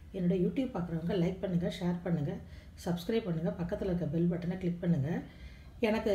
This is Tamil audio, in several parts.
என்னோடய யூடியூப் பார்க்குறவங்க லைக் பண்ணுங்கள் ஷேர் பண்ணுங்கள் சப்ஸ்கிரைப் பண்ணுங்கள் பக்கத்தில் இருக்க பெல் பட்டனை கிளிக் பண்ணுங்கள் எனக்கு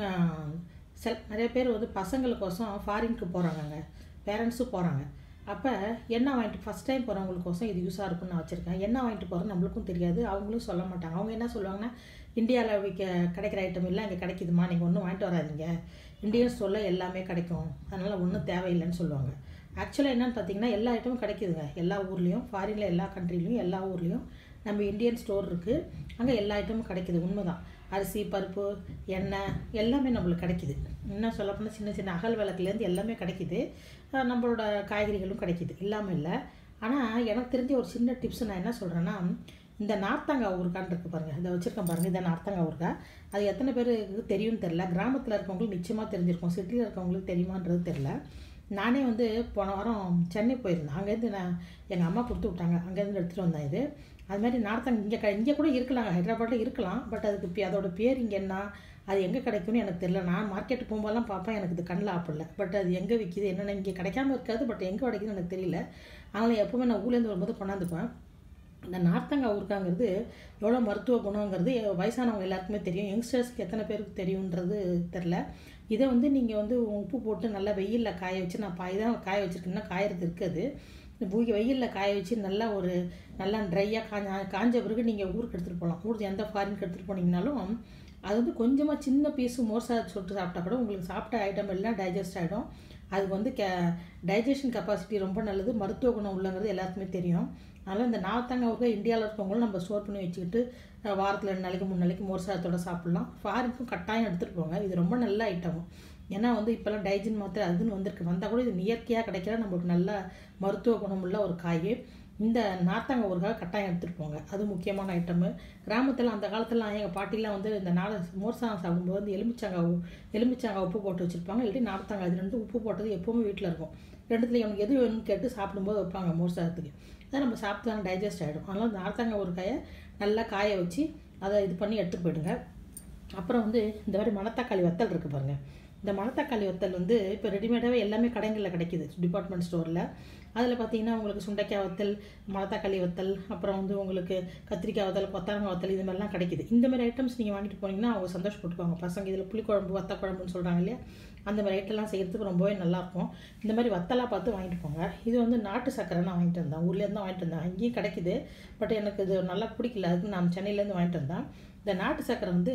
செல் நிறைய பேர் வந்து பசங்களுக்கோசம் ஃபாரினுக்கு போகிறாங்கங்க பேரண்ட்ஸும் போகிறாங்க அப்போ என்ன வாங்கிட்டு ஃபஸ்ட் டைம் போகிறவங்களுக்கோசம் இது யூஸாக இருக்கும்னு நான் வச்சுருக்கேன் என்ன வாங்கிட்டு போகிறோம் நம்மளுக்கும் தெரியாது அவங்களும் சொல்ல மாட்டாங்க அவங்க என்ன சொல்லுவாங்கன்னா இந்தியாவில் விற்க கிடைக்கிற ஐட்டம் எல்லாம் இங்கே கிடைக்குதுமா நீங்கள் ஒன்றும் வாங்கிட்டு வராதீங்க இந்தியன் சொல்ல எல்லாமே கிடைக்கும் அதனால் ஒன்றும் தேவையில்லைன்னு சொல்லுவாங்க ஆக்சுவலாக என்னென்னு பார்த்தீங்கன்னா எல்லா ஐட்டமும் கிடைக்குதுங்க எல்லா ஊர்லேயும் ஃபாரினில் எல்லா கண்ட்ரிலையும் எல்லா ஊர்லேயும் நம்ம இந்தியன் ஸ்டோர் இருக்குது அங்கே எல்லா ஐட்டமும் கிடைக்குது உண்மைதான் அரிசி பருப்பு எண்ணெய் எல்லாமே நம்மளுக்கு கிடைக்குது இன்னும் சொல்லப்போனால் சின்ன சின்ன அகல் விளக்குலேருந்து எல்லாமே கிடைக்குது நம்மளோட காய்கறிகளும் கிடைக்குது இல்லாமல் இல்லை ஆனால் எனக்கு தெரிஞ்ச ஒரு சின்ன டிப்ஸ் நான் என்ன சொல்கிறேன்னா இந்த நார்த்தங்காய் ஊறுகான்னு இருக்குது பாருங்கள் இதை வச்சுருக்கேன் பாருங்கள் இந்த நார்த்தங்காய் ஊறுகாய் அது எத்தனை பேருக்கு தெரியும்னு தெரில கிராமத்தில் இருக்கவங்களுக்கு நிச்சயமாக தெரிஞ்சிருக்கும் சிட்டியில் இருக்கவங்களுக்கு தெரியுமான்றது தெரில நானே வந்து போன வாரம் சென்னை போயிருந்தேன் அங்கேருந்து நான் எங்கள் அம்மா கொடுத்து விட்டாங்க அங்கேருந்து எடுத்துகிட்டு வந்தேன் இது அது மாதிரி நார்த்தங்க இங்கே க இங்கே கூட இருக்கலாங்க ஹைதராபாத்தில் இருக்கலாம் பட் அதுக்கு பே அதோட பேர் இங்கே என்ன அது எங்கே கிடைக்கும்னு எனக்கு தெரியல நான் மார்க்கெட்டு போகும்போதெல்லாம் பார்ப்பேன் எனக்கு இது கண்ணில் ஆப்பிடல பட் அது எங்கே விற்கிது என்னென்ன இங்கே கிடைக்காம இருக்காது பட் எங்கே கிடைக்குதுன்னு எனக்கு தெரியல அதனால் எப்போவுமே நான் ஊர்லேருந்து வரும்போது கொண்டாந்துப்பேன் இந்த நார்த்தங்காய் ஊறுக்காங்கிறது எவ்வளோ மருத்துவ குணங்கிறது வயசானவங்க எல்லாருக்குமே தெரியும் யங்ஸ்டர்ஸ்க்கு எத்தனை பேருக்கு தெரியுன்றது தெரில இதை வந்து நீங்கள் வந்து உப்பு போட்டு நல்லா வெயிலில் காய வச்சு நான் பாய் தான் காய வச்சுருக்கேன்னா காயறது இருக்குது பூகி வெயிலில் காய வச்சு நல்லா ஒரு நல்லா ட்ரையாக காஞ்ச காஞ்ச பிறகு நீங்கள் ஊருக்கு எடுத்துகிட்டு போகலாம் ஊருக்கு எந்த ஃபாரினுக்கு எடுத்துகிட்டு போனீங்கனாலும் அது வந்து கொஞ்சமாக சின்ன பீஸு மோர் சாதம் சுட்டு சாப்பிட்டா கூட உங்களுக்கு சாப்பிட்ட ஐட்டம் எல்லாம் டைஜஸ்ட் ஆகிடும் அதுக்கு வந்து கே டைஜஷன் கெப்பாசிட்டி ரொம்ப நல்லது மருத்துவ குணம் உள்ளங்கிறது எல்லாருக்குமே தெரியும் அதனால் இந்த நார்த்தங்காய் ஊறுகாய் இந்தியாவில் இருக்கவங்களும் நம்ம ஸ்டோர் பண்ணி வச்சுக்கிட்டு வாரத்தில் ரெண்டு நாளைக்கு மூணு நாளைக்கு மோர் சாதத்தோட சாப்பிட்லாம் ஃபாரினுக்கும் கட்டாயம் எடுத்துகிட்டு போங்க இது ரொம்ப நல்ல ஐட்டம் ஏன்னா வந்து இப்போல்லாம் டைஜின் மாத்திரை அதுன்னு வந்திருக்கு வந்தால் கூட இது இயற்கையாக கிடைக்கிற நம்மளுக்கு நல்ல மருத்துவ குணமுள்ள ஒரு காய் இந்த நார்த்தங்காய் ஊறுகாய் கட்டாயம் எடுத்துகிட்டு போங்க அது முக்கியமான ஐட்டமு கிராமத்தில் அந்த காலத்துலலாம் எங்கள் பாட்டிலாம் வந்து இந்த நாட மோர் சாதம் சாப்பிடும்போது வந்து எலுமிச்சங்காய் எலுமிச்சங்காய் உப்பு போட்டு வச்சுருப்பாங்க இல்லாட்டி நார்த்தங்காய் இது ரெண்டு உப்பு போட்டது எப்போவுமே வீட்டில் இருக்கும் ரெண்டுத்துல எனக்கு எது வேணும்னு கேட்டு சாப்பிடும்போது வைப்பாங்க மோர் சாதத்துக்கு அதை நம்ம சாப்பிட்டு தான் டைஜஸ்ட் ஆகிடும் அதனால் இந்த நார்த்தங்காய் ஊறுகாயை நல்லா காய வச்சு அதை இது பண்ணி எடுத்துகிட்டு போயிடுங்க அப்புறம் வந்து இந்த மாதிரி மணத்தக்காளி வத்தல் இருக்குது பாருங்கள் இந்த மணத்தக்காளி வத்தல் வந்து இப்போ ரெடிமேடாகவே எல்லாமே கடைகளில் கிடைக்கிது டிபார்ட்மெண்ட் ஸ்டோரில் அதில் பார்த்தீங்கன்னா உங்களுக்கு சுண்டைக்காய் வத்தல் மணத்தக்காளி வத்தல் அப்புறம் வந்து உங்களுக்கு கத்திரிக்காய் வத்தல் கொத்தரங்காய் வத்தல் இது மாதிரிலாம் கிடைக்கிது இந்த மாதிரி ஐட்டம்ஸ் நீங்கள் வாங்கிட்டு போனீங்கன்னா அவங்க சந்தோஷப்பட்டுக்குவாங்க பசங்க இதில் புளிக்குழம்பு வத்த குழம்புன்னு சொல்கிறாங்க இல்லையா அந்த மாதிரி ஐட்டம்லாம் செய்கிறதுக்கு ரொம்பவே நல்லாயிருக்கும் இந்த மாதிரி வத்தலாக பார்த்து வாங்கிட்டு போங்க இது வந்து நாட்டு சக்கரை நான் வாங்கிட்டு வந்தேன் ஊர்லேருந்து தான் வாங்கிட்டு வந்தேன் அங்கேயும் கிடைக்குது பட் எனக்கு இது நல்லா பிடிக்கல அதுக்கு நான் சென்னையிலேருந்து வாங்கிட்டு வந்தேன் இந்த நாட்டு சக்கரை வந்து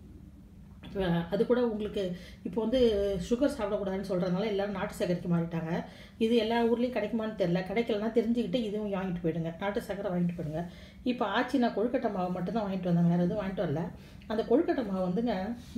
அது கூட உங்களுக்கு இப்போ வந்து சுகர் சாப்பிடக்கூடாதுன்னு சொல்கிறதுனால எல்லோரும் நாட்டு சக்கரைக்கு மாறிட்டாங்க இது எல்லா ஊர்லேயும் கிடைக்குமான்னு தெரில கிடைக்கலனா தெரிஞ்சுக்கிட்டு இதுவும் வாங்கிட்டு போயிடுங்க நாட்டு சக்கரை வாங்கிட்டு போயிடுங்க இப்போ ஆச்சி நான் கொழுக்கட்டை மாவு மட்டும்தான் வாங்கிட்டு வந்தேன் வேறு எதுவும் வாங்கிட்டு வரல அந்த கொழுக்கட்டை மாவு வந்துங்க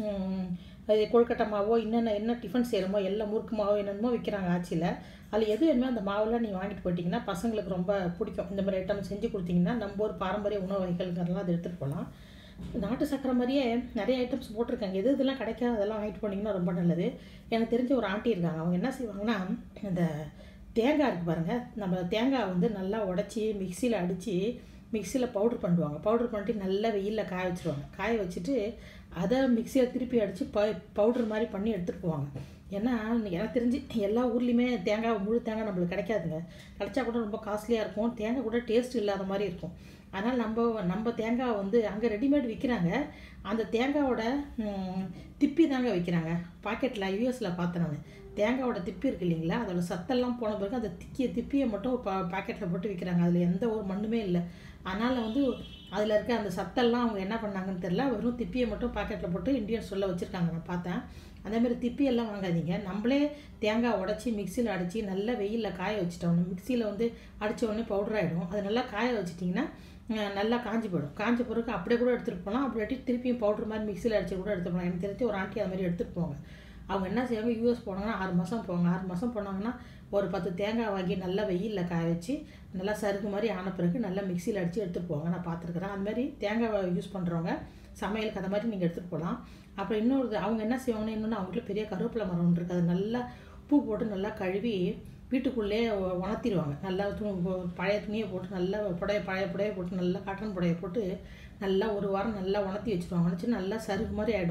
அது கொழுக்கட்டை மாவோ என்னென்ன என்ன டிஃபன் செய்கிறோமோ எல்லா முறுக்கு மாவோ என்னென்னமோ விற்கிறாங்க ஆச்சியில் அதில் எது வேணுமோ அந்த மாவெல்லாம் நீங்கள் வாங்கிட்டு போயிட்டீங்கன்னா பசங்களுக்கு ரொம்ப பிடிக்கும் இந்த மாதிரி ஐட்டம் செஞ்சு கொடுத்தீங்கன்னா நம்ம ஒரு பாரம்பரிய உணவு வகைகள்ங்கிறலாம் அதை எடுத்துகிட்டு போகலாம் நாட்டு சக்கரை மாதிரியே நிறைய ஐட்டம்ஸ் போட்டிருக்காங்க எது இதெல்லாம் கிடைக்காது அதெல்லாம் வாங்கிட்டு போனீங்கன்னா ரொம்ப நல்லது எனக்கு தெரிஞ்ச ஒரு ஆண்டி இருக்காங்க அவங்க என்ன செய்வாங்கன்னா இந்த தேங்காய் இருக்குது பாருங்கள் நம்ம தேங்காய் வந்து நல்லா உடச்சி மிக்சியில் அடித்து மிக்சியில் பவுட்ரு பண்ணுவாங்க பவுட்ரு பண்ணிட்டு நல்லா வெயிலில் காய வச்சுருவாங்க காய வச்சுட்டு அதை மிக்சியில் திருப்பி அடித்து ப பவுட்ரு மாதிரி பண்ணி எடுத்துகிட்டு போவாங்க ஏன்னா எனக்கு தெரிஞ்சு எல்லா ஊர்லேயுமே தேங்காய் முழு தேங்காய் நம்மளுக்கு கிடைக்காதுங்க கிடைச்சா கூட ரொம்ப காஸ்ட்லியாக இருக்கும் தேங்காய் கூட டேஸ்ட் இல்லாத மாதிரி இருக்கும் அதனால் நம்ம நம்ம தேங்காய் வந்து அங்கே ரெடிமேட் விற்கிறாங்க அந்த தேங்காயோட திப்பி தாங்க விற்கிறாங்க பாக்கெட்டில் யூஎஸில் பார்த்தேன் நான் தேங்காயோட திப்பி இருக்கு இல்லைங்களா அதோட சத்தெல்லாம் போன பிறகு அந்த திக்கிய திப்பியை மட்டும் பா பாக்கெட்டில் போட்டு விற்கிறாங்க அதில் எந்த ஒரு மண்ணுமே இல்லை அதனால் வந்து அதில் இருக்க அந்த சத்தெல்லாம் அவங்க என்ன பண்ணாங்கன்னு தெரில வெறும் திப்பியை மட்டும் பாக்கெட்டில் போட்டு இந்தியன் சொல்ல வச்சுருக்காங்க நான் பார்த்தேன் அதேமாதிரி திப்பியெல்லாம் வாங்காதீங்க நம்மளே தேங்காய் உடச்சி மிக்சியில் அடித்து நல்லா வெயிலில் காய வச்சுட்டோம் மிக்சியில் வந்து அடித்த உடனே பவுடர் ஆகிடும் அது நல்லா காய வச்சிட்டிங்கன்னா நல்லா காஞ்சி போயிடும் காஞ்ச பிறகு அப்படியே கூட எடுத்துகிட்டு போகலாம் அப்படி திருப்பியும் பவுடர் மாதிரி மிக்சியில் அடிச்சு கூட எடுத்துட்டு போகலாம் எனக்கு தெரிஞ்சு ஒரு ஆண்டி அது மாதிரி எடுத்துகிட்டு போவாங்க அவங்க என்ன செய்வாங்க யூஎஸ் போனாங்கன்னா ஆறு மாதம் போவாங்க ஆறு மாதம் போனாங்கன்னா ஒரு பத்து தேங்காய் வாங்கி நல்லா வெயிலில் காய வச்சு நல்லா சருகு மாதிரி ஆன பிறகு நல்லா மிக்சியில் அடித்து எடுத்துகிட்டு போவாங்க நான் பார்த்துருக்குறேன் அது மாதிரி தேங்காய் யூஸ் பண்ணுறவங்க சமையலுக்கு அந்த மாதிரி நீங்கள் எடுத்துகிட்டு போகலாம் அப்புறம் இன்னொரு அவங்க என்ன செய்வாங்கன்னா இன்னொன்று அவங்களுக்கு பெரிய கருவேப்பிலை மரம் ஒன்று இருக்குது அது நல்லா பூ போட்டு நல்லா கழுவி வீட்டுக்குள்ளே உணர்த்திடுவாங்க நல்லா து பழைய துணியை போட்டு நல்லா புடைய பழைய புடைய போட்டு நல்லா காட்டன் புடைய போட்டு நல்லா ஒரு வாரம் நல்லா உணர்த்தி வச்சுருவாங்க உணர்ச்சி நல்லா சருகு மாதிரி ஆகிடும்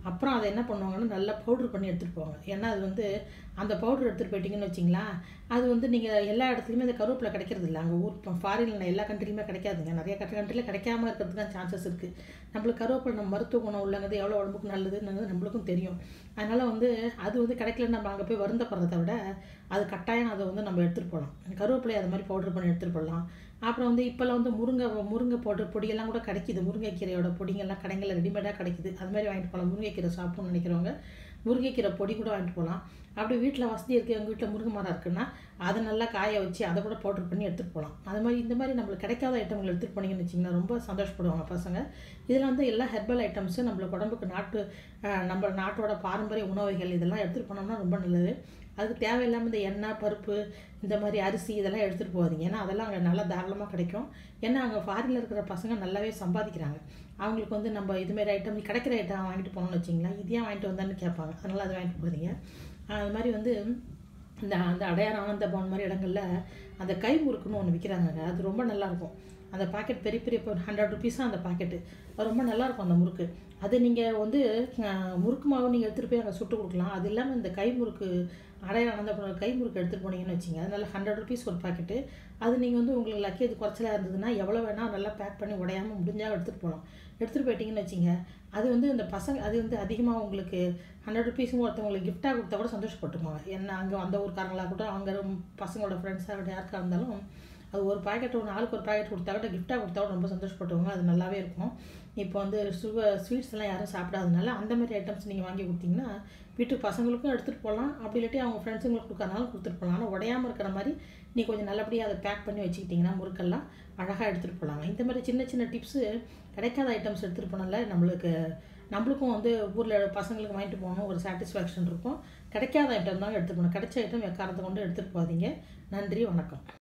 அப்புறம் அதை என்ன பண்ணுவாங்கன்னா நல்லா பவுட்ரு பண்ணி எடுத்துகிட்டு போவாங்க ஏன்னா அது வந்து அந்த பவுட்ரு எடுத்துகிட்டு போயிட்டீங்கன்னு வச்சிங்களேன் அது வந்து நீங்கள் எல்லா இடத்துலையுமே அந்த கருவேப்பிலை கிடைக்கிறது இல்லை அங்கே ஊர் இப்போ ஃபாரினில் எல்லா கண்ட்ரிலையுமே கிடைக்காதுங்க நிறைய கண்ட்ரி கண்ட்ரியில் கிடைக்காம இருக்கிறதுக்கு சான்சஸ் இருக்குது நம்மளுக்கு கருவேப்பிலை நம்ம மருத்துவ குணம் உள்ளங்கிறது எவ்வளோ உடம்புக்கு நல்லதுன்னு நம்மளுக்கும் தெரியும் அதனால் வந்து அது வந்து கிடைக்கல நம்ம அங்கே போய் வருந்தப்படுறத விட அது கட்டாயம் அதை வந்து நம்ம எடுத்துகிட்டு போகலாம் கருவேப்பிலை அது மாதிரி பவுட்ரு பண்ணி எடுத்துகிட்டு போகலாம் அப்புறம் வந்து இப்போல்லாம் வந்து முருங்கை முருங்கை போட்டு பொடியெல்லாம் கூட கிடைக்கிது முருங்கைக்கீரையோட பொடிங்கெல்லாம் கடைங்களில் ரெடிமேடாக கிடைக்குது அது மாதிரி வாங்கிட்டு போகலாம் முருங்கைக்கீரை சாப்பிடணும்னு நினைக்கிறவங்க முருங்கைக்கீரை பொடி கூட வாங்கிட்டு போகலாம் அப்படி வீட்டில் வசதி இருக்குது எங்கள் வீட்டில் முருங்கை மரம் இருக்குன்னா அதை நல்லா காய வச்சு அதை கூட பவுடர் பண்ணி எடுத்துகிட்டு போகலாம் அது மாதிரி இந்த மாதிரி நம்மளுக்கு கிடைக்காத ஐட்டங்கள் எடுத்துகிட்டு போனீங்கன்னு வச்சிங்கன்னா ரொம்ப சந்தோஷப்படுவாங்க பசங்க இதில் வந்து எல்லா ஹெர்பல் ஐட்டம்ஸும் நம்மளுக்கு உடம்புக்கு நாட்டு நம்ம நாட்டோட பாரம்பரிய உணவுகள் இதெல்லாம் எடுத்துகிட்டு போனோம்னா ரொம்ப நல்லது அதுக்கு தேவையில்லாமல் இந்த எண்ணெய் பருப்பு இந்த மாதிரி அரிசி இதெல்லாம் எடுத்துகிட்டு போகாதீங்க ஏன்னா அதெல்லாம் அங்கே நல்லா தாராளமாக கிடைக்கும் ஏன்னா அங்கே ஃபாரினில் இருக்கிற பசங்க நல்லாவே சம்பாதிக்கிறாங்க அவங்களுக்கு வந்து நம்ம இதுமாரி ஐட்டம் கிடைக்கிற ஐட்டம் வாங்கிட்டு போனோம்னு வச்சிங்களேன் இது ஏன் வாங்கிட்டு வந்தான்னு கேட்பாங்க அதனால் அதை வாங்கிட்டு போகிறீங்க அது மாதிரி வந்து இந்த அந்த அடையார் ஆனந்த பவன் மாதிரி இடங்களில் அந்த கை முறுக்குன்னு ஒன்று விற்கிறாங்க அது ரொம்ப நல்லாயிருக்கும் அந்த பாக்கெட் பெரிய பெரிய இப்போ ஹண்ட்ரட் ருபீஸாக அந்த பாக்கெட்டு அது ரொம்ப நல்லாயிருக்கும் அந்த முறுக்கு அது நீங்கள் வந்து முறுக்கு மாவு நீங்கள் எடுத்துகிட்டு போய் அங்கே சுட்டு கொடுக்கலாம் அது இல்லாமல் இந்த கை முறுக்கு அடையார் ஆனந்த பவன் கை முறுக்கு எடுத்துகிட்டு போனீங்கன்னு வச்சிங்க அதனால ஹண்ட்ரட் ருபீஸ் ஒரு பாக்கெட்டு அது நீங்கள் வந்து உங்களுக்கு லக்கேஜ் குறைச்சலாக இருந்ததுன்னா எவ்வளோ வேணால் நல்லா பேக் பண்ணி உடையாமல் முடிஞ்சால் எடுத்துகிட்டு போகலாம் எடுத்துகிட்டு போயிட்டீங்கன்னு வச்சிங்க அது வந்து இந்த பசங்க அது வந்து அதிகமாக உங்களுக்கு ஹண்ட்ரட் ருபீஸும் ஒருத்தவங்களுக்கு கிஃப்டாக கொடுத்தா கூட சந்தோஷப்பட்டுக்குவாங்க என்ன அங்கே அந்த ஊருக்காரங்களாக கூட அவங்க பசங்களோட ஃப்ரெண்ட்ஸாக யாருக்காக இருந்தாலும் அது ஒரு பாக்கெட் ஒரு நாளுக்கு ஒரு பாக்கெட் கொடுத்தா கூட கிஃப்டாக கொடுத்தா கூட ரொம்ப சந்தோஷப்பட்டுவாங்க அது நல்லாவே இருக்கும் இப்போ வந்து சுகர் ஸ்வீட்ஸ் எல்லாம் யாரும் சாப்பிடாதனால அந்த மாதிரி ஐட்டம்ஸ் நீங்கள் வாங்கி கொடுத்தீங்கன்னா வீட்டுக்கு பசங்களுக்கும் எடுத்துகிட்டு போகலாம் அப்படி இல்லாட்டி அவங்க ஃப்ரெண்ட்ஸுங்களுக்கு கொடுக்கறனாலும் கொடுத்துட்டு போகலாம் ஆனால் உடையாமல் இருக்கிற மாதிரி நீ கொஞ்சம் நல்லபடியாக அதை பேக் பண்ணி வச்சுக்கிட்டிங்கன்னா முறுக்கெல்லாம் அழகாக எடுத்துகிட்டு போகலாங்க இந்த மாதிரி சின்ன சின்ன டிப்ஸு கிடைக்காத ஐட்டம்ஸ் எடுத்துகிட்டு போனால நம்மளுக்கு நம்மளுக்கும் வந்து ஊரில் பசங்களுக்கு வாங்கிட்டு போகணும் ஒரு சாட்டிஸ்ஃபேக்ஷன் இருக்கும் கிடைக்காத ஐட்டம் தான் எடுத்துகிட்டு போகணும் கிடைச்ச ஐட்டம் எக்காரத்தை கொண்டு எடுத்துகிட்டு போகாதீங்க நன்றி வணக்கம்